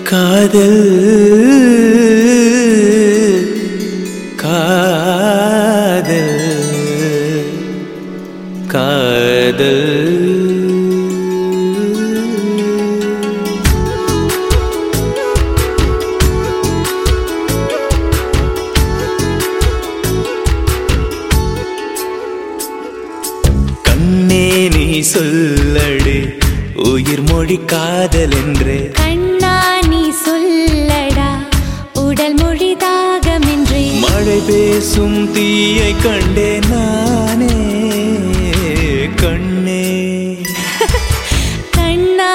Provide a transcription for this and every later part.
காதல் காதல் காதல் கண்ணே நீ சொல்லடு உயிர் மொழி காதல் என்று கண்ணா நீ சொல்லடா உடல் மொழி தாகமின்றி மழை பேசும் தீயை கண்டே நானே கண்ணே கண்ணா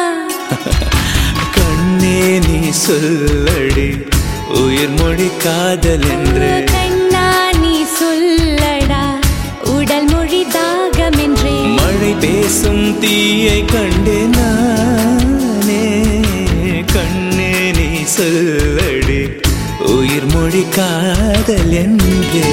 கண்ணே நீ சொல்லடு உயிர் மொழி காதல் என்று கண்ணா நீ சொல்லடா உடல் மொழி தாகமின்றி மழை பேசும் தீயை கண்டே நானே கண்ணே நீ சொல்லடு உயிர் மொழி காதல் என்றே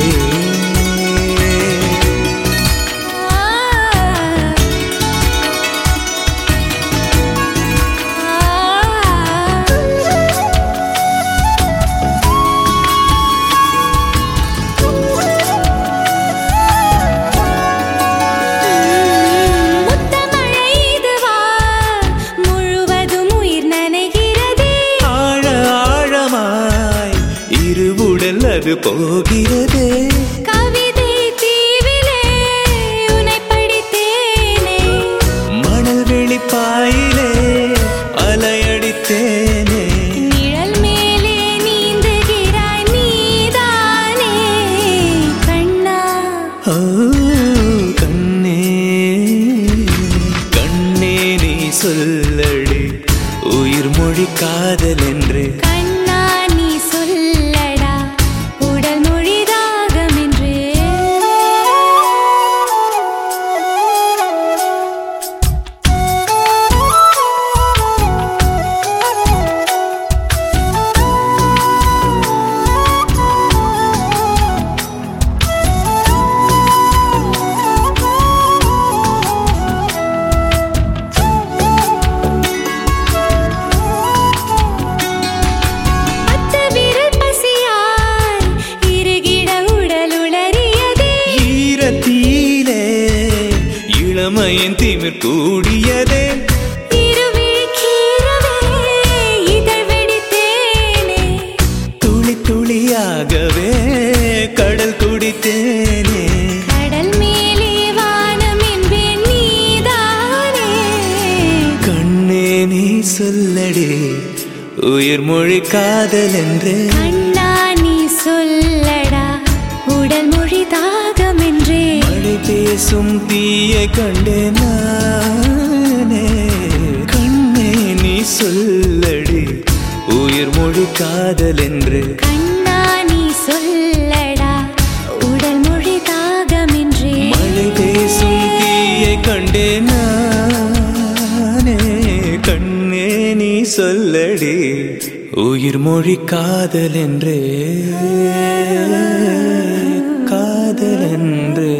முத்தமழை இதுவா முழுவதும் உயிர் நனைகிறதே ஆழ ஆழமாய் இருவுடல் அது போகிறதே கவிதை தீவிலே உனை படித்தேனே மணல் வெளிப்பாயிலே அலையடித்தேனே நிழல் மேலே நீந்துகிறாய் நீதானே கண்ணா ஓ கண்ணே கண்ணே நீ சொல்லடி உயிர் மொழி காதல் என்று கண்ணா நீ சொல்லடா உடல் மொழி தாகமின்றே அத்த விரல் பசியாய் இருகிட உடல் உளறியதே ஈரத்தீலே இளமையின் திமிர் கூடியதே இருவிழிக்கீரவே இதழ் வெடித்தேனே துளி துளியாகவே கடல் குடித்தேனே கடல் மேலே வானம் என்பேன் நீதானே கண்ணே நீ சொல்லடி உயிர் மொழி காதல் என்று கண்ணா நீ சொல்லடா உடல் மொழி தாகமென்றே மழை பேசும் தீயை கண்டே நானே கண்ணே நீ சொல்லடி உயிர் மொழி காதல் என்று கண்ணா நீ சொல்லடா உடல் மொழி தாகமென்றே மழை பேசும் தீயை கண்டே நானே கண்ணே நீ சொல்லடி உயிர் மொழி காதல் என்றே காதல் என்றே